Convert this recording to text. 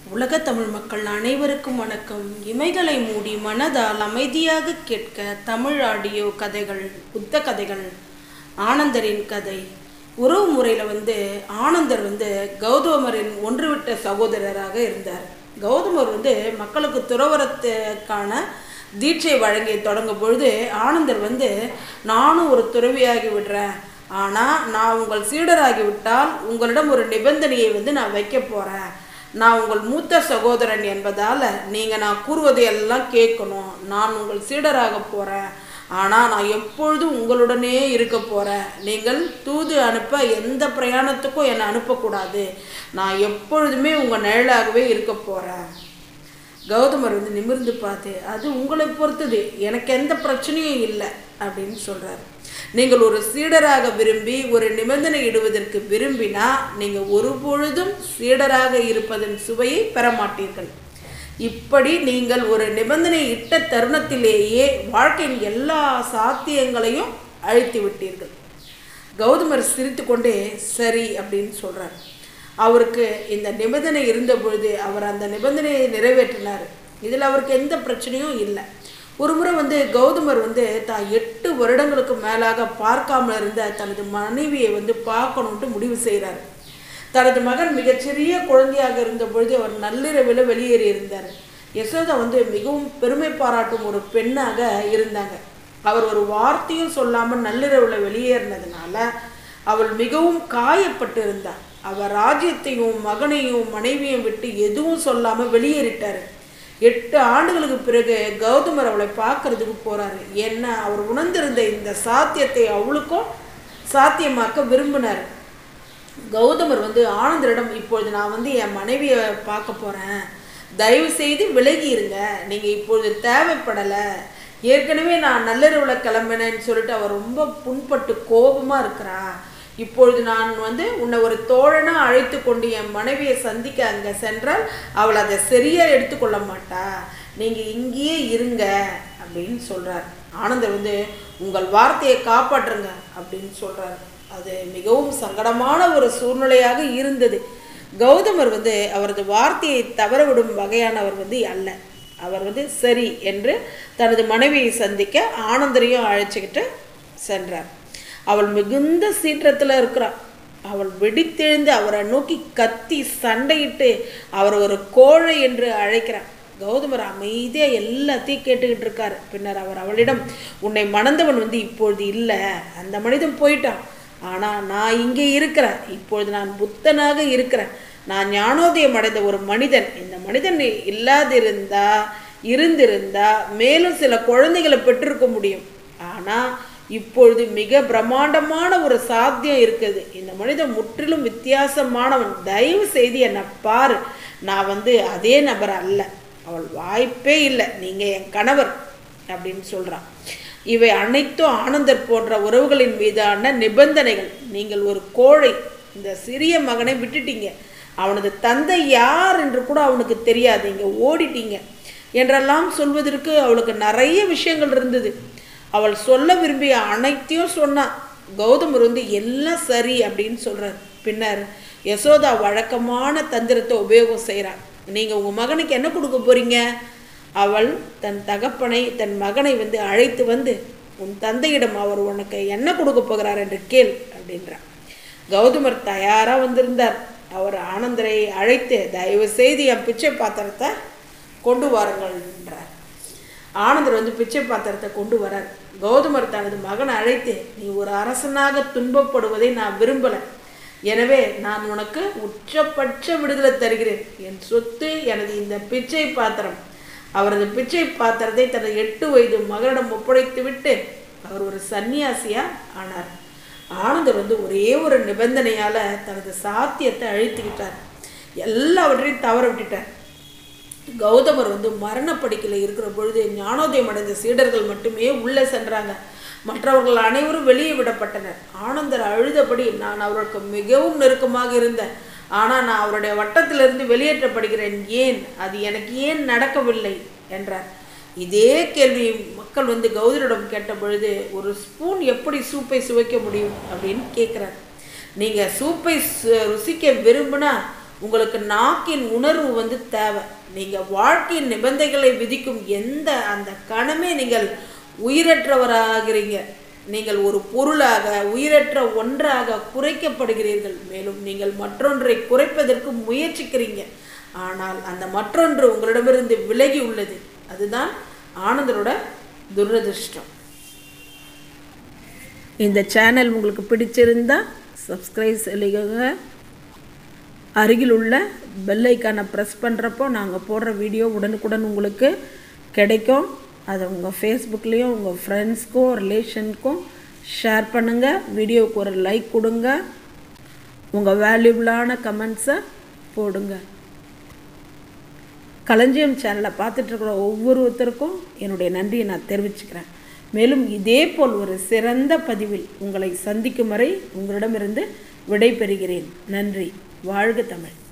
உலக தமிழ் மக்கள் அனைவருக்கும் வணக்கம் இமைகளை மூடி மனதால் அமைதியாக கேட்க தமிழ் ஆடியோ கதைகள் புத்த கதைகள் ஆனந்தரின் கதை உறவு முறையில் வந்து ஆனந்தர் வந்து கௌதமரின் ஒன்றுவிட்ட சகோதரராக இருந்தார் கௌதமர் வந்து மக்களுக்கு துறவரத்துக்கான தீட்சை வழங்கி தொடங்கும் பொழுது ஆனந்தர் வந்து நானும் ஒரு துறவியாகி விடுறேன் ஆனால் நான் உங்கள் சீடராகி விட்டால் உங்களிடம் ஒரு நிபந்தனையை வந்து நான் வைக்க போகிறேன் நான் உங்கள் மூத்த சகோதரன் என்பதால் நீங்கள் நான் கூறுவதையெல்லாம் கேட்கணும் நான் உங்கள் சீடராக போகிறேன் ஆனால் நான் எப்பொழுதும் உங்களுடனே இருக்க போகிறேன் நீங்கள் தூது அனுப்ப எந்த பிரயாணத்துக்கும் என்னை அனுப்பக்கூடாது நான் எப்பொழுதுமே உங்கள் நிழலாகவே இருக்க போகிறேன் கௌதமர் வந்து நிமிர்ந்து பார்த்து அது உங்களை பொறுத்தது எனக்கு எந்த பிரச்சனையும் இல்லை அப்படின்னு சொல்கிறார் நீங்கள் ஒரு சீடராக விரும்பி ஒரு நிபந்தனை இடுவதற்கு விரும்பினா நீங்கள் ஒரு பொழுதும் சீடராக இருப்பதன் சுவையை பெற மாட்டீர்கள் இப்படி நீங்கள் ஒரு நிபந்தனை இட்ட தருணத்திலேயே வாழ்க்கையின் எல்லா சாத்தியங்களையும் அழித்து விட்டீர்கள் கௌதமர் சிரித்துக்கொண்டே சரி அப்படின்னு சொல்கிறார் அவருக்கு இந்த நிபந்தனை இருந்த பொழுது அவர் அந்த நிபந்தனையை நிறைவேற்றினார் இதில் அவருக்கு எந்த பிரச்சனையும் இல்லை ஒரு முறை வந்து கௌதமர் வந்து தான் எட்டு வருடங்களுக்கு மேலாக பார்க்காமல் இருந்த தனது மனைவியை வந்து பார்க்கணுன்ட்டு முடிவு செய்கிறார் தனது மகன் மிகச்சிறிய குழந்தையாக இருந்த பொழுது அவர் நள்ளிரவில் வெளியேறி இருந்தார் யசோதா வந்து மிகவும் பெருமை பாராட்டும் ஒரு பெண்ணாக இருந்தாங்க அவர் ஒரு வார்த்தையும் சொல்லாமல் நள்ளிரவில் வெளியேறினதுனால அவள் மிகவும் காயப்பட்டு இருந்தார் அவர் ராஜ்யத்தையும் மகனையும் மனைவியும் விட்டு எதுவும் சொல்லாமல் வெளியேறிட்டார் எட்டு ஆண்டுகளுக்கு பிறகு கௌதமர் அவளை பார்க்கறதுக்கு போறாரு ஏன்னா அவர் உணர்ந்திருந்த இந்த சாத்தியத்தை அவளுக்கும் சாத்தியமாக்க விரும்பினார் கௌதமர் வந்து ஆனந்தரிடம் இப்பொழுது நான் வந்து என் மனைவியை பார்க்க போகிறேன் தயவு செய்து விலகி இருங்க நீங்கள் இப்பொழுது தேவைப்படலை ஏற்கனவே நான் நள்ளிரவில் கிளம்பினேன்னு சொல்லிட்டு அவர் ரொம்ப புண்பட்டு கோபமாக இருக்கிறா இப்பொழுது நான் வந்து உன்னை ஒரு தோழனாக அழைத்து கொண்டு என் மனைவியை சந்திக்க அங்கே சென்றால் அவள் அதை சரியாக எடுத்துக்கொள்ள மாட்டா நீங்கள் இங்கேயே இருங்க அப்படின்னு சொல்கிறார் ஆனந்தர் வந்து உங்கள் வார்த்தையை காப்பாற்றுங்க அப்படின்னு சொல்கிறார் அது மிகவும் சங்கடமான ஒரு சூழ்நிலையாக இருந்தது கௌதமர் வந்து அவரது வார்த்தையை தவறவிடும் வகையானவர் வந்து அல்ல அவர் வந்து சரி என்று தனது மனைவியை சந்திக்க ஆனந்தரையும் அழைச்சிக்கிட்டு சென்றார் அவள் மிகுந்த சீற்றத்தில் இருக்கிறாள் அவள் வெடித்தெழுந்து அவரை நோக்கி கத்தி சண்டையிட்டு அவர் ஒரு கோழை என்று அழைக்கிறார் கௌதமர் அமைதியாக எல்லாத்தையும் கேட்டுக்கிட்டு இருக்காரு பின்னர் அவர் அவளிடம் உன்னை மணந்தவன் வந்து இப்பொழுது இல்லை அந்த மனிதன் போயிட்டான் ஆனால் நான் இங்கே இருக்கிறேன் இப்பொழுது நான் புத்தனாக இருக்கிறேன் நான் ஞானோதயம் அடைந்த ஒரு மனிதன் இந்த மனிதன் இல்லாதிருந்தா இருந்திருந்தா மேலும் சில குழந்தைகளை பெற்றிருக்க முடியும் ஆனால் இப்பொழுது மிக பிரம்மாண்டமான ஒரு சாத்தியம் இருக்குது இந்த மனிதன் முற்றிலும் வித்தியாசமானவன் தயவு செய்து என்னை பாரு நான் வந்து அதே நபர் அல்ல அவள் வாய்ப்பே இல்லை நீங்கள் என் கணவர் அப்படின்னு சொல்கிறான் இவை அனைத்தும் ஆனந்தர் போன்ற உறவுகளின் மீதான நிபந்தனைகள் நீங்கள் ஒரு கோழை இந்த சிறிய மகனை விட்டுட்டீங்க அவனது தந்தை யார் என்று கூட அவனுக்கு தெரியாது இங்கே ஓடிட்டீங்க என்றெல்லாம் சொல்வதற்கு அவளுக்கு நிறைய விஷயங்கள் இருந்தது அவள் சொல்ல விரும்பிய அனைத்தையும் சொன்னான் கௌதமர் வந்து எல்லாம் சரி அப்படின்னு சொல்கிறார் பின்னர் யசோதா வழக்கமான தந்திரத்தை உபயோகம் செய்கிறார் நீங்கள் உங்கள் மகனுக்கு என்ன கொடுக்க போகிறீங்க அவள் தன் தகப்பனை தன் மகனை வந்து அழைத்து வந்து உன் தந்தையிடம் அவர் உனக்கு என்ன கொடுக்க போகிறார் என்று கேள் அப்படின்றார் கௌதமர் தயாராக வந்திருந்தார் அவர் ஆனந்தரை அழைத்து தயவு செய்து என் பிச்சை பாத்திரத்தை கொண்டு வாருங்கள் என்றார் ஆனந்தர் வந்து பிச்சை பாத்திரத்தை கொண்டு வரார் கௌதமர் தனது மகனை அழைத்து நீ ஒரு அரசனாக துன்பப்படுவதை நான் விரும்பலை எனவே நான் உனக்கு உச்சபட்ச விடுதலை தருகிறேன் என் சொத்து எனது இந்த பிச்சை பாத்திரம் அவரது பிச்சை பாத்திரத்தை தனது எட்டு வயது மகனிடம் ஒப்படைத்து விட்டு அவர் ஒரு சன்னியாசியா ஆனார் ஆனந்தர் வந்து ஒரே ஒரு நிபந்தனையால் தனது சாத்தியத்தை அழித்துக்கிட்டார் எல்லாவற்றையும் தவற விட்டுட்டார் கௌதமர் வந்து மரணப்படுக்கையில் இருக்கிற பொழுது ஞானோதயம் அடைந்த சீடர்கள் மட்டுமே உள்ளே சென்றாங்க மற்றவர்கள் அனைவரும் வெளியே விடப்பட்டனர் ஆனந்தர் அழுதபடி நான் அவருக்கு மிகவும் நெருக்கமாக இருந்தேன் ஆனால் நான் அவருடைய வட்டத்திலிருந்து வெளியேற்றப்படுகிறேன் ஏன் அது எனக்கு ஏன் நடக்கவில்லை என்றார் இதே கேள்வி மக்கள் வந்து கௌதரிடம் கேட்ட பொழுது ஒரு ஸ்பூன் எப்படி சூப்பை சுவைக்க முடியும் அப்படின்னு கேட்குறார் நீங்கள் சூப்பை சு- ருசிக்க விரும்பினா உங்களுக்கு நாக்கின் உணர்வு வந்து தேவை நீங்கள் வாழ்க்கையின் நிபந்தனைகளை விதிக்கும் எந்த அந்த கணமே நீங்கள் உயிரற்றவராகிறீங்க நீங்கள் ஒரு பொருளாக உயிரற்ற ஒன்றாக குறைக்கப்படுகிறீர்கள் மேலும் நீங்கள் மற்றொன்றை குறைப்பதற்கு முயற்சிக்கிறீங்க ஆனால் அந்த மற்றொன்று உங்களிடமிருந்து விலகி உள்ளது அதுதான் ஆனந்தரோட துரதிருஷ்டம் இந்த சேனல் உங்களுக்கு பிடிச்சிருந்தா சப்ஸ்கிரைப் செய்யுங்க அருகில் உள்ள பெல்லைக்கானை ப்ரெஸ் பண்ணுறப்போ நாங்கள் போடுற வீடியோ உடனுக்குடன் உங்களுக்கு கிடைக்கும் அதை உங்கள் ஃபேஸ்புக்லேயும் உங்கள் ஃப்ரெண்ட்ஸ்க்கும் ரிலேஷனுக்கும் ஷேர் பண்ணுங்கள் வீடியோவுக்கு ஒரு லைக் கொடுங்க உங்கள் வேல்யூபிளான கமெண்ட்ஸை போடுங்க களஞ்சியம் சேனலை பார்த்துட்ருக்குற ஒவ்வொருத்தருக்கும் என்னுடைய நன்றியை நான் தெரிவிச்சுக்கிறேன் மேலும் இதே போல் ஒரு சிறந்த பதிவில் உங்களை சந்திக்கும் வரை உங்களிடமிருந்து விடை பெறுகிறேன் நன்றி வாழ்க தமிழ்